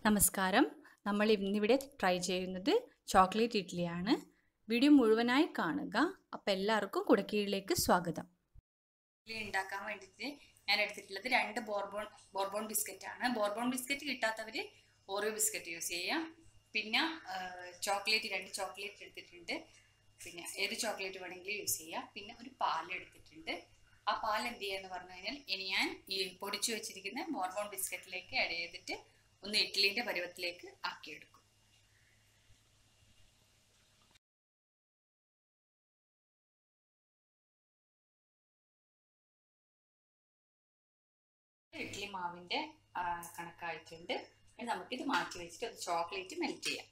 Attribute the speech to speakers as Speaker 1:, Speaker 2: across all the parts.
Speaker 1: നമസ്കാരം നമ്മൾ ഇന്നിവിടെ ട്രൈ ചെയ്യുന്നത് ചോക്ലേറ്റ് ഇഡ്ഡലിയാണ് വീഡിയോ മുഴുവനായി കാണുക അപ്പോൾ എല്ലാവർക്കും കുടക്കീഴിലേക്ക് സ്വാഗതം ഇഡ്ഡലി ഉണ്ടാക്കാൻ വേണ്ടിയിട്ട് ഞാൻ എടുത്തിട്ടുള്ളത് രണ്ട് ബോർബോൺ ബോർബോൺ ബിസ്ക്കറ്റ് ആണ് ബോർബോൺ ബിസ്ക്കറ്റ് കിട്ടാത്തവർ ഓറിയോ ബിസ്ക്കറ്റ് യൂസ് ചെയ്യാം പിന്നെ ചോക്ലേറ്റ് രണ്ട് ചോക്ലേറ്റ് എടുത്തിട്ടുണ്ട് പിന്നെ ഏത് ചോക്ലേറ്റ് വേണമെങ്കിലും യൂസ് ചെയ്യാം പിന്നെ ഒരു പാൽ എടുത്തിട്ടുണ്ട് ആ പാൽ എന്ത് ചെയ്യാന്ന് പറഞ്ഞു കഴിഞ്ഞാൽ ഇനി ഞാൻ ഈ പൊടിച്ചു വെച്ചിരിക്കുന്ന ബോർബോൺ ബിസ്ക്കറ്റിലേക്ക് ആഡ് ചെയ്തിട്ട് ഒന്ന് ഇഡ്ഡലിന്റെ പരുവത്തിലേക്ക് ആക്കിയെടുക്കും ഇഡ്ഡലി മാവിന്റെ ആ, കണക്കായിട്ടുണ്ട് ഇനി നമുക്കിത് മാറ്റി വെച്ചിട്ട് ഒരു ചോക്ലേറ്റ് മെൽറ്റ് ചെയ്യാം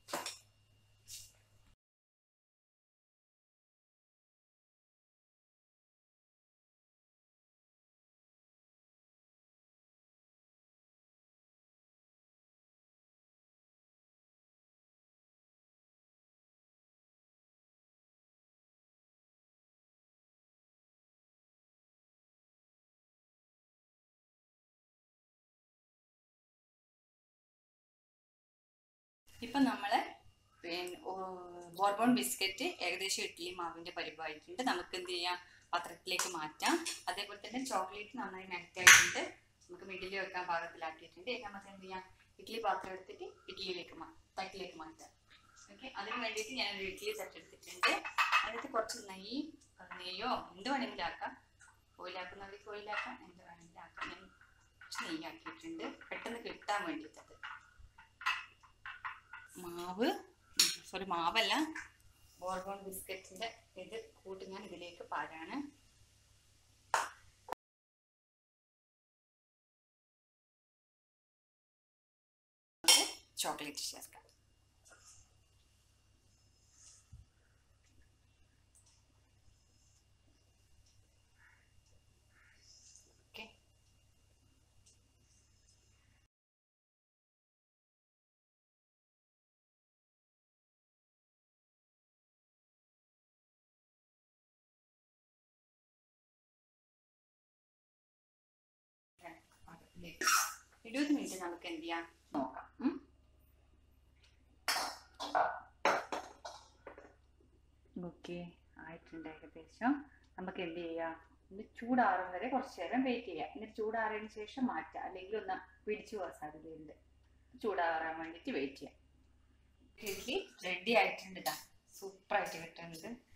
Speaker 1: ഇപ്പം നമ്മൾ പിന്നെ ബോർബോൺ ബിസ്ക്കറ്റ് ഏകദേശം ഇഡ്ഡലി മാവിൻ്റെ പരിവായിട്ടുണ്ട് നമുക്ക് എന്ത് ചെയ്യാം പാത്രത്തിലേക്ക് മാറ്റാം അതേപോലെ തന്നെ ചോക്ലേറ്റ് നന്നായി മെൽറ്റ് ആയിട്ടുണ്ട് നമുക്ക് മിഡിൽ വെക്കാൻ പാകത്തിലാക്കിയിട്ടുണ്ട് ഇനി നമുക്ക് എന്ത് ചെയ്യാം ഇഡ്ഡലി പാത്രം എടുത്തിട്ട് ഇഡ്ഡലിയിലേക്ക് മാ തട്ടിലേക്ക് മാറ്റാം ഓക്കെ അതിന് വേണ്ടിയിട്ട് ഞാൻ ഒരു ഇഡ്ഡലി തട്ട് എടുത്തിട്ടുണ്ട് അതിനകത്ത് കുറച്ച് നെയ്യ് നെയ്യോ എന്ത് വേണമെങ്കിലും ആക്കാം ഓയിലാക്കുന്നവർക്ക് ഓയിലാക്കാം എന്ത് വേണമെങ്കിലും ആക്കാം ഞാൻ കുറച്ച് നെയ്യ് ആക്കിയിട്ടുണ്ട് പെട്ടെന്ന് കിട്ടാൻ വേണ്ടിയിട്ടത് മാവ് സോറി മാവല്ല ബോർബോൺ ബിസ്ക്കറ്റിന്റെ ഇത് കൂട്ടി ഞാൻ ഇതിലേക്ക് പാരാണ് ചോക്ലേറ്റ് ചേർക്കാം ഓക്കെ ഇരുപത് മിനിറ്റ് നമുക്ക് എന്ത് ചെയ്യാം നോക്കാം ഉം. ഓക്കെ ആയിട്ടുണ്ട് ഏകദേശം നമുക്ക് എന്ത് ചെയ്യാം ഇത് ചൂടാറും വരെ കുറച്ച് നേരം വെയിറ്റ് ചെയ്യാം എന്നിട്ട് ചൂടാറിയതിന് ശേഷം മാറ്റാം അല്ലെങ്കിൽ ഒന്ന് പിടിച്ചു പോകാൻ സാധ്യതയുണ്ട് ചൂടാറാൻ വേണ്ടിയിട്ട് വെയിറ്റ് ചെയ്യാം ഇഡ്ഡലി റെഡി ആയിട്ടുണ്ട് ഇതാ സൂപ്പറായിട്ട് കിട്ടുന്നത്